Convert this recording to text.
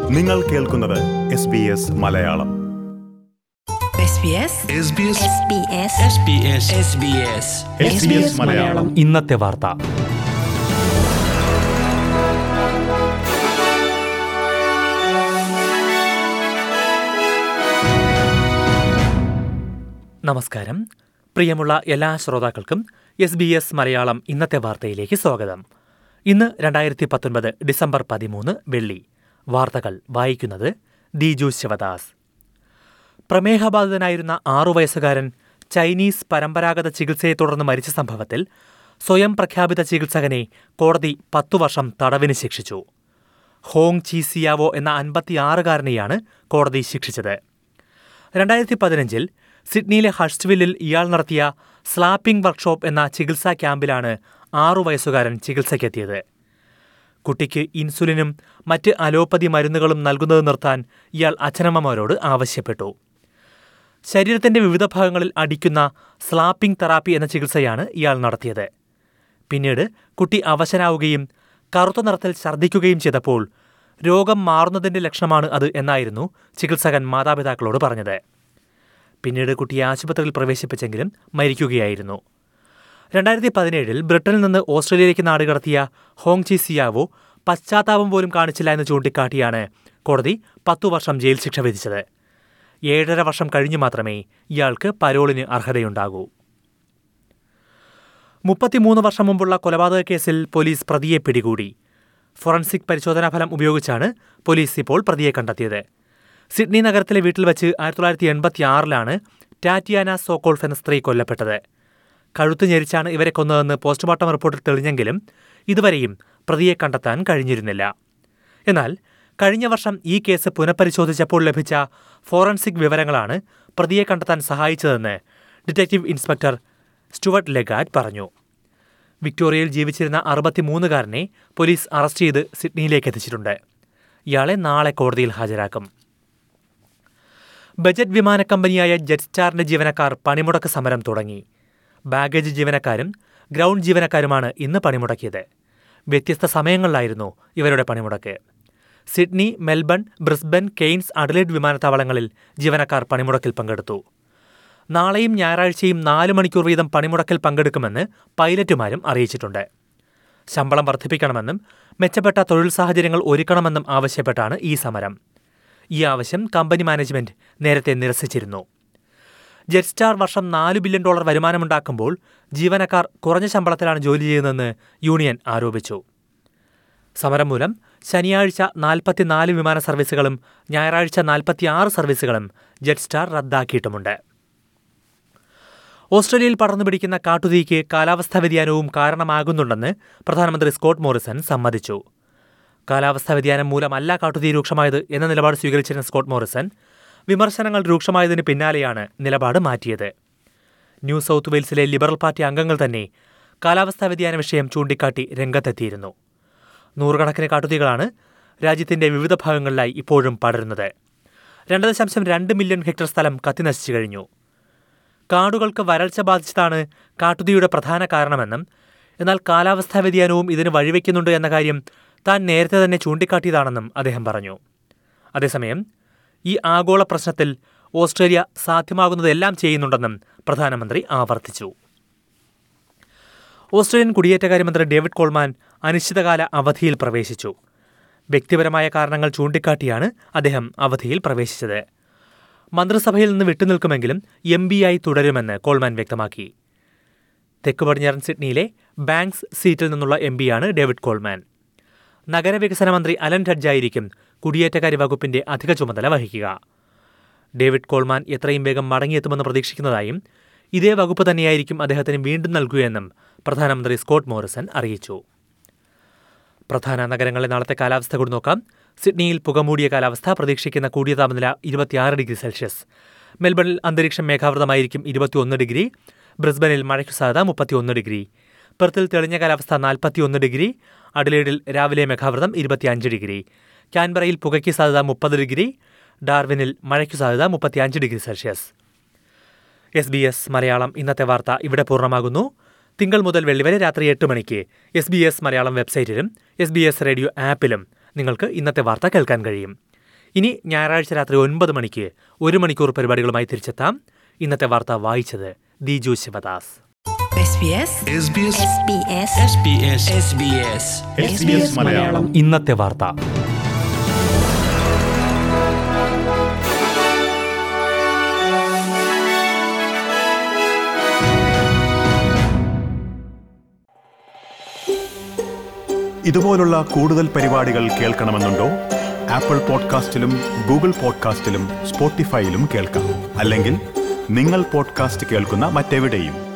നിങ്ങൾ കേൾക്കുന്നത് S B S Malayalam SBS Malayalam ഇന്നത്തെ വാർത്ത നമസ്കാരം പ്രിയമുള്ള എല്ലാ ശ്രോതാക്കൾക്കും എസ് ബി എസ് മലയാളം ഇന്നത്തെ വാർത്തയിലേക്ക് സ്വാഗതം ഇന്ന് രണ്ടായിരത്തി പത്തൊൻപത് ഡിസംബർ പതിമൂന്ന് വെള്ളി വാർത്തകൾ വായിക്കുന്നത് ദിജു ശിവദാസ് പ്രമേഹബാധിതനായിരുന്ന ആറു വയസ്സുകാരൻ ചൈനീസ് പരമ്പരാഗത ചികിത്സയെ തുടർന്ന് മരിച്ച സംഭവത്തിൽ സ്വയം പ്രഖ്യാപിത ചികിത്സകനെ കോടതി പത്തു വർഷം തടവിന് ശിക്ഷിച്ചു ഹോങ് ചി സിയാവോ എന്ന അൻപത്തിയാറുകാരനെയാണ് കോടതി ശിക്ഷിച്ചത് രണ്ടായിരത്തി പതിനഞ്ചിൽ സിഡ്നിയിലെ ഹഷ്റ്റ്വില്ലിൽ ഇയാൾ നടത്തിയ സ്ലാപ്പിംഗ് വർക്ക്ഷോപ്പ് എന്ന ചികിത്സാ ക്യാമ്പിലാണ് ആറു വയസ്സുകാരൻ ചികിത്സയ്ക്കെത്തിയത് കുട്ടിക്ക് ഇൻസുലിനും മറ്റ് അലോപ്പതി മരുന്നുകളും നൽകുന്നത് നിർത്താൻ ഇയാൾ അച്ഛനമ്മമാരോട് ആവശ്യപ്പെട്ടു ശരീരത്തിന്റെ വിവിധ ഭാഗങ്ങളിൽ അടിക്കുന്ന സ്ലാപ്പിംഗ് തെറാപ്പി എന്ന ചികിത്സയാണ് ഇയാൾ നടത്തിയത് പിന്നീട് കുട്ടി അവശനാവുകയും കറുത്ത നിറത്തിൽ ഛർദ്ദിക്കുകയും ചെയ്തപ്പോൾ രോഗം മാറുന്നതിന്റെ ലക്ഷണമാണ് അത് എന്നായിരുന്നു ചികിത്സകൻ മാതാപിതാക്കളോട് പറഞ്ഞത് പിന്നീട് കുട്ടിയെ ആശുപത്രിയിൽ പ്രവേശിപ്പിച്ചെങ്കിലും മരിക്കുകയായിരുന്നു രണ്ടായിരത്തി പതിനേഴിൽ ബ്രിട്ടനിൽ നിന്ന് ഓസ്ട്രേലിയയിലേക്ക് നാടുകടത്തിയ ഹോങ് ചി സിയാവോ പശ്ചാത്താപം പോലും കാണിച്ചില്ല എന്ന് ചൂണ്ടിക്കാട്ടിയാണ് കോടതി പത്തു വർഷം ജയിൽ ശിക്ഷ വിധിച്ചത് ഏഴര വർഷം കഴിഞ്ഞു മാത്രമേ ഇയാൾക്ക് പരോളിന് അർഹതയുണ്ടാകൂ മുപ്പത്തിമൂന്ന് വർഷം മുമ്പുള്ള കൊലപാതക കേസിൽ പോലീസ് പ്രതിയെ പിടികൂടി ഫോറൻസിക് പരിശോധനാ ഫലം ഉപയോഗിച്ചാണ് പോലീസ് ഇപ്പോൾ പ്രതിയെ കണ്ടെത്തിയത് സിഡ്നി നഗരത്തിലെ വീട്ടിൽ വെച്ച് ആയിരത്തി തൊള്ളായിരത്തി എൺപത്തി ആറിലാണ് ടാറ്റിയാന സോക്കോൾഫ് എന്ന സ്ത്രീ കൊല്ലപ്പെട്ടത് കഴുത്ത് ഞെരിച്ചാണ് ഇവരെ കൊന്നതെന്ന് പോസ്റ്റ്മോർട്ടം റിപ്പോർട്ടിൽ തെളിഞ്ഞെങ്കിലും ഇതുവരെയും പ്രതിയെ കണ്ടെത്താൻ കഴിഞ്ഞിരുന്നില്ല എന്നാൽ കഴിഞ്ഞ വർഷം ഈ കേസ് പുനഃപരിശോധിച്ചപ്പോൾ ലഭിച്ച ഫോറൻസിക് വിവരങ്ങളാണ് പ്രതിയെ കണ്ടെത്താൻ സഹായിച്ചതെന്ന് ഡിറ്റക്റ്റീവ് ഇൻസ്പെക്ടർ സ്റ്റുവർട്ട് ലെഗാറ്റ് പറഞ്ഞു വിക്ടോറിയയിൽ ജീവിച്ചിരുന്ന അറുപത്തിമൂന്നുകാരനെ പോലീസ് അറസ്റ്റ് ചെയ്ത് സിഡ്നിയിലേക്ക് എത്തിച്ചിട്ടുണ്ട് ഇയാളെ നാളെ കോടതിയിൽ ഹാജരാക്കും ബജറ്റ് വിമാന കമ്പനിയായ ജെറ്റ് സ്റ്റാറിന്റെ ജീവനക്കാർ പണിമുടക്ക് സമരം തുടങ്ങി ബാഗേജ് ജീവനക്കാരും ഗ്രൗണ്ട് ജീവനക്കാരുമാണ് ഇന്ന് പണിമുടക്കിയത് വ്യത്യസ്ത സമയങ്ങളിലായിരുന്നു ഇവരുടെ പണിമുടക്ക് Sydney Melbourne Brisbane Cairns Adelaide വിമാനത്താവളങ്ങളിൽ ജീവനക്കാർ പണിമുടക്കിൽ പങ്കെടുത്തു നാളെയും ഞായറാഴ്ചയും നാല് മണിക്കൂർ വീതം പണിമുടക്കിൽ പങ്കെടുക്കുമെന്ന് പൈലറ്റുമാരും അറിയിച്ചിട്ടുണ്ട് ശമ്പളം വർദ്ധിപ്പിക്കണമെന്നും മെച്ചപ്പെട്ട തൊഴിൽ സാഹചര്യങ്ങൾ ഒരുക്കണമെന്നും ആവശ്യപ്പെട്ടാണ് ഈ സമരം ഈ ആവശ്യം കമ്പനി മാനേജ്മെന്റ് നേരത്തെ നിരസിച്ചിരുന്നു ജെറ്റ് സ്റ്റാർ വർഷം നാല് ബില്യൺ ഡോളർ വരുമാനമുണ്ടാക്കുമ്പോൾ ജീവനക്കാർ കുറഞ്ഞ ശമ്പളത്തിലാണ് ജോലി ചെയ്യുന്നതെന്ന് യൂണിയൻ ആരോപിച്ചു സമരം മൂലം ശനിയാഴ്ച നാൽപ്പത്തിനാല് വിമാന സർവീസുകളും ഞായറാഴ്ച നാൽപ്പത്തിയാറ് സർവീസുകളും ജെറ്റ് സ്റ്റാർ റദ്ദാക്കിയിട്ടുമുണ്ട് ഓസ്ട്രേലിയയിൽ പടർന്നു പിടിക്കുന്ന കാട്ടുതീക്ക് കാലാവസ്ഥാ വ്യതിയാനവും കാരണമാകുന്നുണ്ടെന്ന് പ്രധാനമന്ത്രി സ്കോട്ട് മോറിസൺ സമ്മതിച്ചു കാലാവസ്ഥാ വ്യതിയാനം മൂലമല്ല കാട്ടുതീ രൂക്ഷമായത് എന്ന നിലപാട് സ്വീകരിച്ചിരുന്ന സ്കോട്ട് മോറിസൺ വിമർശനങ്ങൾ രൂക്ഷമായതിന് പിന്നാലെയാണ് നിലപാട് മാറ്റിയത് ന്യൂ സൗത്ത് വെയിൽസിലെ ലിബറൽ പാർട്ടി അംഗങ്ങൾ തന്നെ കാലാവസ്ഥാ വ്യതിയാന വിഷയം ചൂണ്ടിക്കാട്ടി രംഗത്തെത്തിയിരുന്നു നൂറുകണക്കിന് കാട്ടുതീകളാണ് രാജ്യത്തിന്റെ വിവിധ ഭാഗങ്ങളിലായി ഇപ്പോഴും പടരുന്നത് രണ്ട് ദശാംശം രണ്ട് മില്യൺ ഹെക്ടർ സ്ഥലം കത്തിനശിച്ചു കഴിഞ്ഞു കാടുകൾക്ക് വരൾച്ച ബാധിച്ചതാണ് കാട്ടുതീയുടെ പ്രധാന കാരണമെന്നും എന്നാൽ കാലാവസ്ഥാ വ്യതിയാനവും ഇതിന് വഴിവെക്കുന്നുണ്ട് എന്ന കാര്യം താൻ നേരത്തെ തന്നെ ചൂണ്ടിക്കാട്ടിയതാണെന്നും അദ്ദേഹം പറഞ്ഞു അതേസമയം ഈ ആഗോള പ്രശ്നത്തിൽ ഓസ്ട്രേലിയ സാധ്യമാകുന്നതെല്ലാം ചെയ്യുന്നുണ്ടെന്നും പ്രധാനമന്ത്രി ആവർത്തിച്ചു ഓസ്ട്രേലിയൻ കുടിയേറ്റകാര്യമന്ത്രി ഡേവിഡ് കോൾമാൻ അനിശ്ചിതകാല അവധിയിൽ പ്രവേശിച്ചു വ്യക്തിപരമായ കാരണങ്ങൾ ചൂണ്ടിക്കാട്ടിയാണ് അദ്ദേഹം അവധിയിൽ പ്രവേശിച്ചത് മന്ത്രിസഭയിൽ നിന്ന് വിട്ടുനിൽക്കുമെങ്കിലും എം ആയി തുടരുമെന്ന് കോൾമാൻ വ്യക്തമാക്കി തെക്ക് പടിഞ്ഞാറൻ സിഡ്നിയിലെ ബാങ്ക്സ് സീറ്റിൽ നിന്നുള്ള എം പിയാണ് ഡേവിഡ് കോൾമാൻ നഗരവികസന മന്ത്രി അലൻ ടഡ്ജായിരിക്കും കുടിയേറ്റക്കാര്യ വകുപ്പിന്റെ അധിക ചുമതല വഹിക്കുക ഡേവിഡ് കോൾമാൻ എത്രയും വേഗം മടങ്ങിയെത്തുമെന്ന് പ്രതീക്ഷിക്കുന്നതായും ഇതേ വകുപ്പ് തന്നെയായിരിക്കും അദ്ദേഹത്തിന് വീണ്ടും നൽകുകയെന്നും പ്രധാനമന്ത്രി സ്കോട്ട് മോറിസൺ അറിയിച്ചു പ്രധാന നഗരങ്ങളിലെ നാളത്തെ കാലാവസ്ഥ കൂടി നോക്കാം സിഡ്നിയിൽ പുകമൂടിയ കാലാവസ്ഥ പ്രതീക്ഷിക്കുന്ന കൂടിയ താപനില ഇരുപത്തിയാറ് ഡിഗ്രി സെൽഷ്യസ് മെൽബണിൽ അന്തരീക്ഷം മേഘാവൃതമായിരിക്കും ഇരുപത്തിയൊന്ന് ഡിഗ്രി ബ്രിസ്ബനിൽ മഴയ്ക്കു സാധ്യത മുപ്പത്തിയൊന്ന് ഡിഗ്രി പെർത്തിൽ തെളിഞ്ഞ കാലാവസ്ഥ നാൽപ്പത്തിയൊന്ന് ഡിഗ്രി അഡലേഡിൽ രാവിലെ മേഘാവൃതം ഇരുപത്തിയഞ്ച് ഡിഗ്രി കാൻബറയിൽ പുകയ്ക്ക് സാധ്യത മുപ്പത് ഡിഗ്രി ഡാർവിനിൽ മഴയ്ക്കു സാധ്യത മുപ്പത്തിയഞ്ച് degree Celsius S B S Malayalam ഇന്നത്തെ വാർത്ത ഇവിടെ പൂർണ്ണമാകുന്നു തിങ്കൾ മുതൽ വെള്ളി വരെ രാത്രി എട്ട് മണിക്ക് എസ് ബി എസ് മലയാളം വെബ്സൈറ്റിലും എസ് ബി എസ് റേഡിയോ ആപ്പിലും നിങ്ങൾക്ക് ഇന്നത്തെ വാർത്ത കേൾക്കാൻ കഴിയും ഇനി ഞായറാഴ്ച രാത്രി ഒൻപത് മണിക്ക് ഒരു മണിക്കൂർ പരിപാടികളുമായി തിരിച്ചെത്താം ഇന്നത്തെ വാർത്ത വായിച്ചത് Diju Sivadas SBS SBS SBS SBS SBS SBS Malayalam ഇന്നത്തെ വാർത്ത ഇതുപോലുള്ള കൂടുതൽ പരിപാടികൾ കേൾക്കണമെന്നുണ്ടോ ആപ്പിൾ പോഡ്കാസ്റ്റിലും ഗൂഗിൾ പോഡ്കാസ്റ്റിലും സ്പോട്ടിഫൈയിലും കേൾക്കാം അല്ലെങ്കിൽ നിങ്ങൾ പോഡ്കാസ്റ്റ് കേൾക്കുന്ന മറ്റെവിടെയും